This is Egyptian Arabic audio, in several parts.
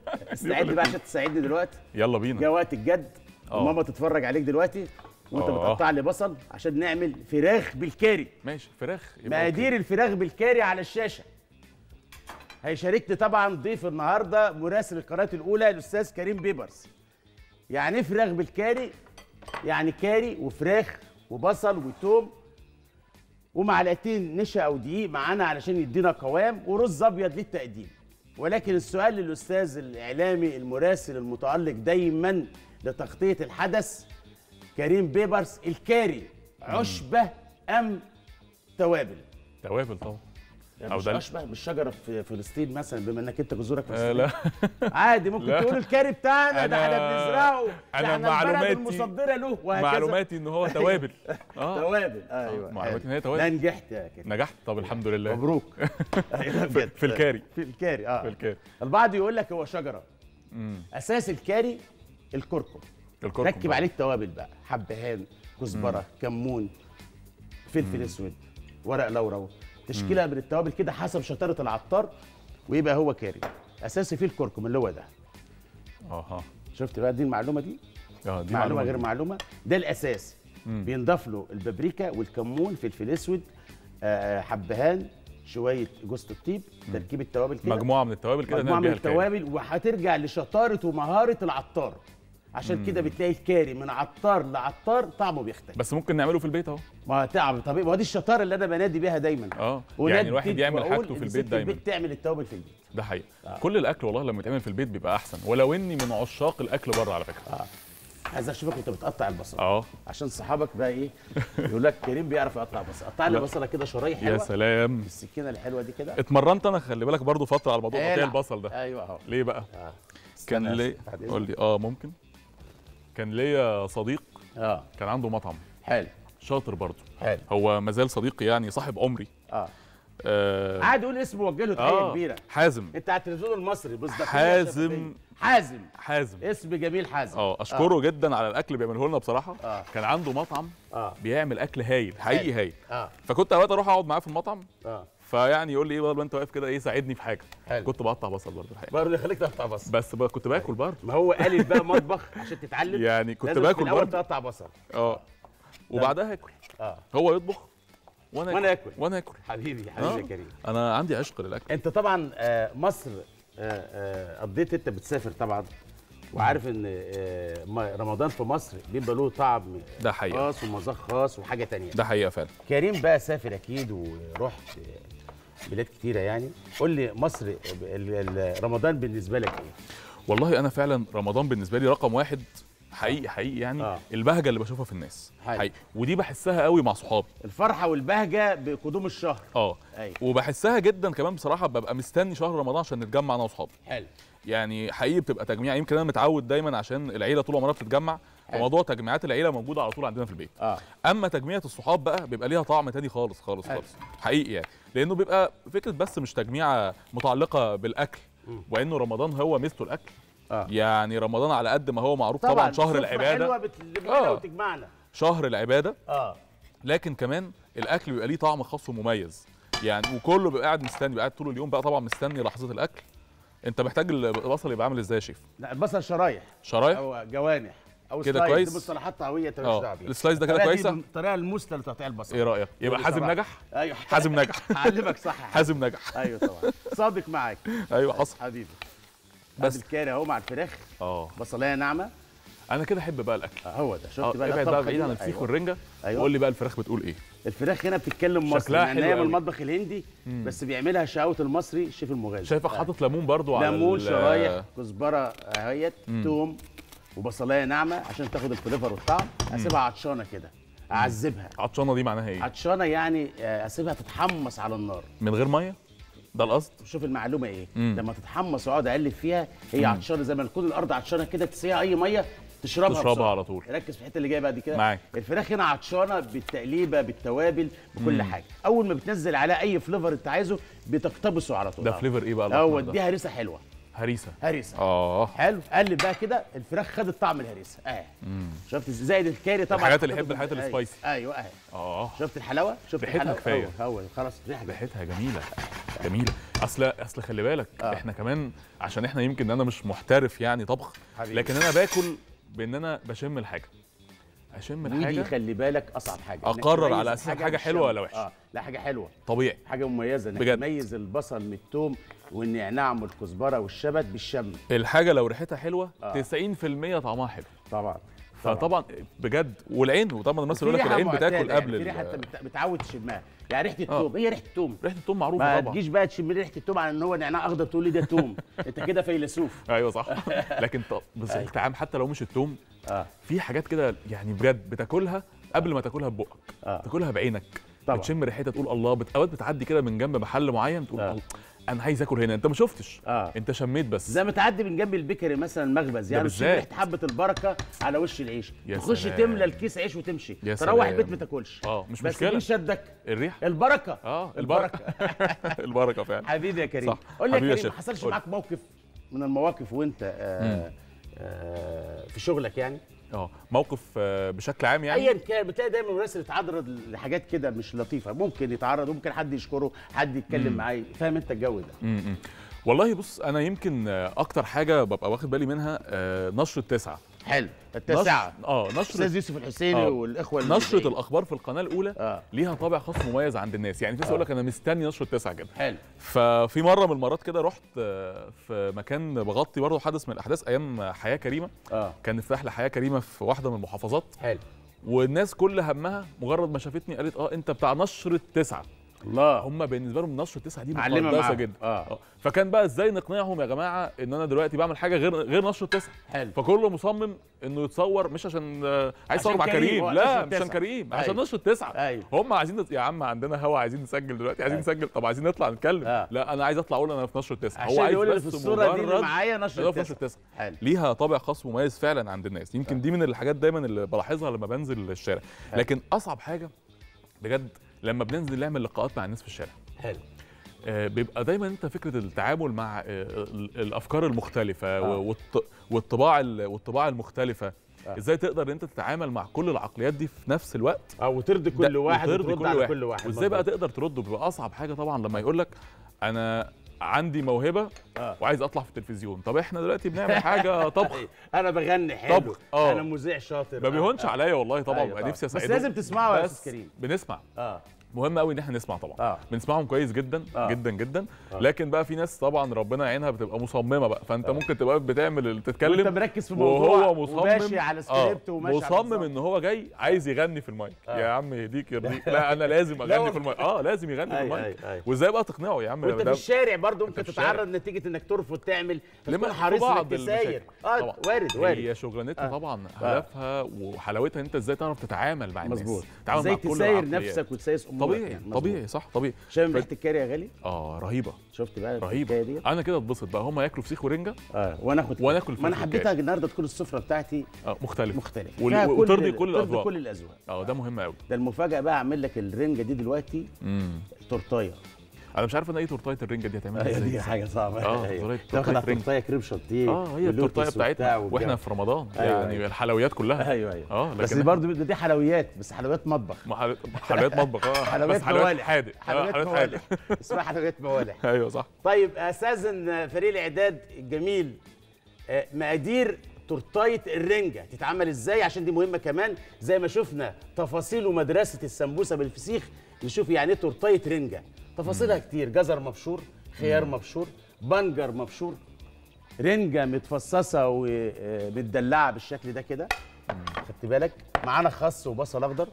استعد بقى عشان تساعدني دلوقتي يلا بينا جه وقت الجد آه. وماما تتفرج عليك دلوقتي وانت آه. بتقطع لي بصل عشان نعمل فراخ بالكاري ماشي فراخ يبقى مقادير الفراخ بالكاري على الشاشه هيشاركني طبعا ضيف النهارده مراسل القناه الاولى الاستاذ كريم بيبرس يعني ايه فراخ بالكاري يعني كاري وفراخ وبصل وتوم ومعلقتين نشا او دقيق معانا علشان يدينا قوام ورز ابيض للتقديم ولكن السؤال للاستاذ الاعلامي المراسل المتالق دايما لتغطيه الحدث كريم بيبرس الكاري عشبه ام توابل توابل طبعا يعني أو مش ده- اشبه بالشجره في فلسطين مثلا بما انك انت جذورك آه فلسطين لا عادي ممكن لا. تقول الكاري بتاعنا ده أنا- احنا بنزرعه ده أنا احنا البلد معلوماتي- المصدره له وهكذا معلوماتي ان هو توابل اه توابل ايوه معلوماتي ان هي لا توابل نجحت يا كريم نجحت طب الحمد لله مبروك أيوة بجد. في الكاري. في الكاري اه في الكاري البعض يقول لك هو شجره امم اساس الكاري الكركم الكركم ركب بقى. عليه التوابل بقى حبهان كزبره كمون فلفل اسود ورق لورا تشكيله من التوابل كده حسب شطاره العطار ويبقى هو كاري اساسي فيه الكركم اللي هو ده اها شفت بقى دي المعلومه دي اه دي معلومه غير دي. معلومه ده الاساس مم. بينضاف له البابريكا والكمون فلفل اسود آه، حبهان شويه جوز الطيب تركيب التوابل كده مجموعه من التوابل كده مجموعه من نعمل بيها الكاري. التوابل وهترجع لشطاره ومهاره العطار عشان كده بتلاقي الكاري من عطار لعطار طعمه بيختلف بس ممكن نعمله في البيت اهو ما تعب طبيعي ما هو دي الشطاره اللي انا بنادي بيها دايما اه وندد يعني الواحد يعمل وأقول حاجته في إن البيت ست دايما البيت تعمل التوابل في البيت ده حقيقي كل الاكل والله لما يتعمل في البيت بيبقى احسن ولو اني من عشاق الاكل بره على فكره عايز اشوفك وانت بتقطع البصل اه عشان صحابك بقى ايه يقول لك كريم بيعرف يقطع بصل قطع لي لا. بصله كده شرايح يا حلوه سلام السكينه الحلوه دي كده اتمرنت انا خلي بالك برضو فتره على موضوع تقطيع العب. البصل ده ايوه اهو ليه بقى آه. كان استنى لي بس، بعد إذنك. قول لي اه ممكن كان ليا صديق اه كان عنده مطعم حلو شاطر برضو حلو هو مازال صديقي يعني صاحب عمري اه آه قاعد يقول اسمه وجه له تحيه آه كبيره حازم انت على التلفزيون المصري بصدق حازم. حازم حازم اسم جميل حازم اه اشكره جدا على الاكل اللي بيعمله لنا بصراحه آه. كان عنده مطعم اه بيعمل اكل هايل حقيقي هايل اه فكنت اوقات اروح اقعد معاه في المطعم اه فيعني يقول لي ايه والله انت واقف كده ايه ساعدني في حاجه حلو. كنت بقطع بصل برضه الحقيقه برضه خليك تقطع بصل بس بقى كنت باكل برضه ما هو قالب بقى مطبخ عشان تتعلم يعني كنت لازم باكل في الاول برضه تقطع بصل اه وبعدها اكل اه هو يطبخ وانا وأنا آكل. وانا اكل حبيبي حبيبي يا آه. كريم انا عندي عشق للاكل انت طبعا آه، مصر آه، آه، قضيت انت بتسافر طبعا وعارف ان آه، ما- رمضان في مصر بيبقى له طعم ده حقيقة. خاص ومذاق خاص وحاجه تانية ده حقيقه فعلا كريم بقى سافر اكيد ورحت آه، بلاد كتيره يعني قول لي مصر ال- ال- رمضان بالنسبه لك ايه والله انا فعلا رمضان بالنسبه لي رقم واحد حقيقي حقيقي يعني آه. البهجه اللي بشوفها في الناس حلو. حقيقي ودي بحسها قوي مع صحابي الفرحه والبهجه بقدوم الشهر اه ايوه وبحسها جدا كمان بصراحه ببقى مستني شهر رمضان عشان نتجمع انا واصحابي حلو يعني حقيقي بتبقى تجميع يمكن انا متعود دايما عشان العيله طول عمرها بتتجمع حلو. فموضوع تجميعات العيله موجوده على طول عندنا في البيت اه اما تجميعة الصحاب بقى بيبقى ليها طعم تاني خالص خالص حلو. خالص حقيقي يعني لانه بيبقى فكره بس مش تجميعه متعلقه بالاكل مم. وانه رمضان هو مثله الاكل اه يعني رمضان على قد ما هو معروف طبعا, طبعا شهر سفرة العباده حلوه بتلمنا آه. وتجمعنا شهر العباده اه لكن كمان الاكل بيبقى ليه طعم خاص ومميز يعني وكله بيبقى قاعد مستني بيبقى قاعد طول اليوم بقى طبعا مستني لحظه الاكل انت محتاج البصل يبقى عامل ازاي يا شيف لا البصل شرايح شرايح او جوانح او كده سلايس. كويس؟ دي مصطلحات طويله انت مالكش دعوه اه بيها السلايس ده كده الطريقة دي كويسه الطريقه المثلى لتقطيع البصل ايه رايك يبقى دي حازم صراحة. نجح ايوه حازم نجح اعلمك صح يا حازم حازم نجح ايوه طبعا صادق معاك ايوه حصل حبيبي بس. بس الكاري اهو مع الفراخ اه بصلايه ناعمه انا كده احب بقى الاكل آه، هو ده اه شفت بقى ابعد الطبخة بقى دي؟ بعيد عن الفسيخ أيوة. والرنجه أيوة. وقول لي بقى الفراخ بتقول ايه الفراخ هنا بتتكلم مصري شكلها لأن حلو هي من قوي. المطبخ الهندي بس بيعملها شقاوه المصري الشيف المغازي شايفك آه. حاطط ليمون برضو على ليمون ال- شرايح كزبره اهيت توم وبصلايه ناعمه عشان تاخد الفليفر والطعم اسيبها عطشانه كده اعذبها عطشانه دي معناها ايه عطشانه يعني آه، اسيبها تتحمص على النار من غير ميه ده القصد شوف المعلومه ايه مم. لما تتحمص واقعد اقلب فيها هي عطشانه زي ما تكون الارض عطشانه كده تسقيها اي ميه تشربها تشربها بسرعة. على طول. ركز في الحته اللي جايه بعد كده معاك. الفراخ هنا عطشانه بالتقليبه بالتوابل بكل حاجه اول ما بتنزل عليها اي فليفر انت عايزه بتقتبسه على طول ده فليفر ايه بقى الأحمر هو ده؟ اديها هريسه حلوه هريسه هريسه اه حلو قلب بقى كده الفراخ خدت طعم الهريسه اه شفت إزاي؟ زائد الكاري طبعا الحاجات اللي حطيته يحب الحاجات في- السبايسي. ايوه ايوه اه شفت الحلاوه شفت ريحتها الحلاوه كفاية. هو هو خلاص ريحه ريحتها جميله جميله اصل اصل خلي بالك آه. آه. احنا كمان عشان احنا يمكن انا مش محترف يعني طبخ حبيبي. لكن انا باكل بان انا بشم الحاجه اشم ودي الحاجه خلي بالك اصعب حاجه إنك أقرر تميز على أساس الحاجة حاجة حلوة بالشم. ولا وحشة. اه لا حاجه حلوه طبيعي حاجه مميزه انك بجد. تميز البصل من الثوم والنعناع من الكزبره والشبت بالشم الحاجه لو ريحتها حلوه آه. آه. 90% طعمها حلو طبعا فطبعا بجد والعين وطبعا الناس في يقول لك ريحة العين بتاكل معتادة قبل يعني في ريحه ال- انت بت- بتعود تشمها يعني ريحه الثوم هي ريحه الثوم ريحه الثوم معروفه ما طبعا تجيش بقى تشم ريحه الثوم على ان هو نعناع اخضر تقول لي ده ثوم انت كده فيلسوف ايوه صح لكن طب بس أيوة. الطعام حتى لو مش الثوم اه في حاجات كده يعني بجد بتاكلها قبل ما تاكلها ببقك آه. تاكلها بعينك طبعا. بتشم ريحتها تقول الله بت... اوقات بتعدي كده من جنب محل معين تقول آه. الله انا عايز اكل هنا انت ما شفتش اه انت شميت بس زي ما تعدي من جنب البيكري مثلا مخبز يعني تشم بالذات. ريحه حبه البركه على وش العيش يا تخش سلام. تملى الكيس عيش وتمشي يا تروح سلام. البيت ما تاكلش اه مش بس مشكله مين شدك الريحه البركه اه البركه البركه فعلا حبيبي يا كريم صح. قول لي يا حبيبي يا كريم ما شيخ. حصلش قول. معاك موقف من المواقف وانت آه آه في شغلك يعني اه موقف آه، بشكل عام يعني ايا كان بتلاقي دايما الناس اللي تتعرض لحاجات كده مش لطيفه ممكن يتعرض ممكن حد يشكره حد يتكلم معاه فاهم انت الجو ده م-م. والله بص انا يمكن آه، اكتر حاجه ببقى واخد بالي منها آه، نشر التسعه حلو التاسعه نشر اه نشر استاذ يوسف الحسيني آه. والاخوه نشرة المذيعين. الاخبار في القناه الاولى اه ليها طابع خاص مميز عند الناس يعني في ناس يقول لك انا مستني نشرة التسعه كده حلو ففي مره من المرات كده رحت آه، في مكان بغطي برضه حدث من الاحداث ايام حياه كريمه اه كان افتتاح لحياه كريمه في واحده من المحافظات حلو والناس كل همها مجرد ما شافتني قالت اه انت بتاع نشر التسعه الله هم بالنسبه لهم نشر التسعه دي معلمة مقدسه معاهم. جدا آه. آه. فكان بقى ازاي نقنعهم يا جماعه ان انا دلوقتي بعمل حاجه غير غير نشر التسعه حلو فكله مصمم انه يتصور مش عشان آه، عايز عشان يصور مع كريم، كريم هو لا نشر مش عشان التسعة. كريم عشان أيوة. نشر التسعه ايوه هم عايزين نت- يا عم عندنا هوا عايزين نسجل دلوقتي عايزين أيوة. نسجل طب عايزين نطلع نتكلم آه. لا انا عايز اطلع اقول انا في نشر التسعه عشان عايز يقول اللي بس في الصوره دي اللي مجرد معايا إن نشر هو في نشر التاسع التسعه حلو ليها طابع خاص مميز فعلا عند الناس يمكن دي من الحاجات دايما اللي بلاحظها لما بنزل الشارع حلو. لكن اصعب حاجه بجد لما بننزل نعمل لقاءات مع الناس في الشارع حلو آه، بيبقى دايما انت فكره التعامل مع آه، ال- الافكار المختلفه آه. و- والط- والطباع ال- والطباع المختلفه آه. ازاي تقدر ان انت تتعامل مع كل العقليات دي في نفس الوقت اه وترضي كل ده- واحد وترضي وترد على كل واحد وازاي بقى مظبوط. تقدر ترد بيبقى اصعب حاجه طبعا لما يقول لك انا عندي موهبه اه وعايز اطلع في التلفزيون طب احنا دلوقتي بنعمل حاجه طبخ انا بغني حلو طبخ، آه. انا مذيع شاطر ما آه، بيهونش آه. عليا والله طبعا أيوة ببقى طبعاً. نفسي بس اساعدهم لازم تسمعوا يا بس استاذ كريم بنسمع اه مهم قوي ان احنا نسمع طبعا اه بنسمعهم كويس جدا آه. جدا جدا آه. لكن بقى في ناس طبعا ربنا يعينها بتبقى مصممه بقى فانت ممكن تبقى بتعمل اللي وانت تتكلم مركز في موضوع وهو مصمم وماشي على سكريبت آه، وماشي على مصمم نظام. ان هو جاي عايز يغني في المايك آه. يا عم يهديك يرضيك لا انا لازم لا اغني هو- في المايك اه لازم يغني في أيوة، المايك أيوة، أيوة. وازاي بقى تقنعه يا عم وانت في ده الشارع برضه ممكن في الشارع. تتعرض نتيجه انك ترفض تعمل لما فتكون في حريص بعض انك تساير المشاكل. اه طبعا. وارد وارد هي شغلانتها آه. طبعا آه. هدفها وحلاوتها انت ازاي تعرف تتعامل مع الناس مظبوط تتعامل ازاي مع كل تساير العقليات. نفسك وتسايس امورك طبيعي يعني. مظبوط. طبيعي صح طبيعي شامم ف- ريحه الكاري يا غالي اه رهيبه شفت بقى رهيبه الحكايه دي انا كده اتبسط بقى هم ياكلوا فسيخ ورنجه اه وانا اخد وأنا كده. آكل ما انا فلفل حبيتها كاري. النهارده تكون السفره بتاعتي اه مختلف مختلفه وال- فيها وترضي كل ترضي الأذواق. كل الاذواق اه ده مهم قوي ده المفاجاه بقى اعمل لك الرنجه دي دلوقتي امم تورتايه انا مش عارف انا ايه تورتايه الرنجه دي هتعملها هي ازاي دي حاجه صعبه اه أيوة. تورتايه تاخد على تورتايه رنجه التورتايه كريم شانتيه اه هي التورتايه ولوتس وبتاع بتاعتنا والجو. واحنا في رمضان أيوة، يعني أيوة. الحلويات كلها ايوه ايوه اه بس لكن دي برضه دي حلويات بس حلويات مطبخ محل- حلويات مطبخ اه حلويات بس حلويات موالح. حادق آه، حلويات حادق موالح اسمها حلويات موالح ايوه صح طيب استاذن فريق الاعداد الجميل آه، مقادير تورتايه الرنجه تتعمل ازاي عشان دي مهمه كمان زي ما شفنا تفاصيل ومدرسه السمبوسه بالفسيخ نشوف يعني ايه تورتايه رنجه تفاصيلها كتير جزر مبشور خيار مبشور بنجر مبشور رنجه متفصصه ومتدلعه بالشكل ده كده خدت بالك معانا خس وبصل اخضر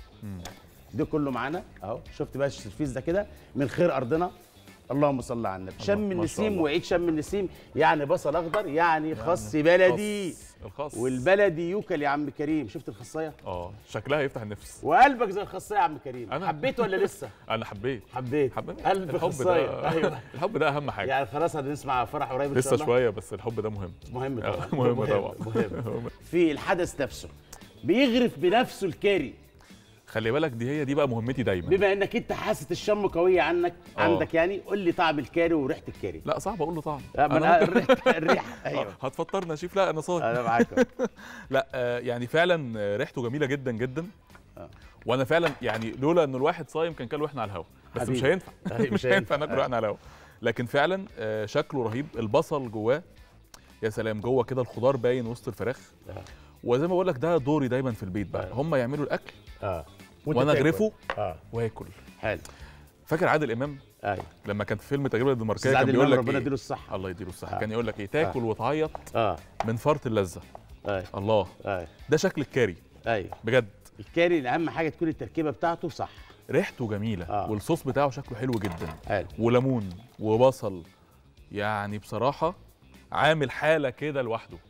ده كله معانا اهو شفت بقى السرفيس ده كده من خير ارضنا اللهم صل على النبي شم ما شاء النسيم الله. وعيد شم النسيم يعني بصل اخضر يعني خس بلدي الخاص- الخاص والبلدي يوكل يا عم كريم شفت الخصايه اه شكلها يفتح النفس وقلبك زي الخصايه يا عم كريم أنا؟ حبيت ولا لسه انا حبيت حبيت حبيت قلب الحب خصايه ده ايوه الحب ده اهم حاجه يعني خلاص هنسمع فرح قريب ان شاء لسه الله شويه بس الحب ده مهم مهم آه، طبعا مهم طبعا مهم في الحدث نفسه بيغرف بنفسه الكاري خلي بالك دي هي دي بقى مهمتي دايما بما انك انت حاسه الشم قويه عنك آه. عندك يعني قول لي طعم الكاري وريحه الكاري لا صعب اقول له طعم آه، ما أنا أنا الريحه الريحه آه، ايوه هتفطرنا يا شيف لا انا صايم انا معاك أهو. لا آه، يعني فعلا آه، ريحته جميله جدا جدا آه. وانا فعلا يعني لولا ان الواحد صايم كان كان واحنا على الهوا بس مش حبيبي. هينفع أيوة، مش هينفع ناكل أيوة. واحنا على الهوا لكن فعلا آه، شكله رهيب البصل جواه يا سلام جوه كده الخضار باين وسط الفراخ آه. وزي ما بقول لك ده دوري دايما في البيت بقى آه. هم يعملوا الاكل اه وأنت وانا تاكل. اغرفه اه واكل حلو فاكر عادل امام ايوه لما كان في فيلم تجربه الدنماركيه استاذ كان عادل بيقول إمام لك ربنا إيه؟ يديله الصحه الله يديله الصحه آه. كان يقول لك ايه تاكل وتعيط اه من فرط اللذه ايوه الله ايوه ده شكل الكاري ايوه بجد الكاري اهم حاجه تكون التركيبه بتاعته صح ريحته جميله آه. والصوص بتاعه شكله حلو جدا حلو وليمون وبصل يعني بصراحه عامل حاله كده لوحده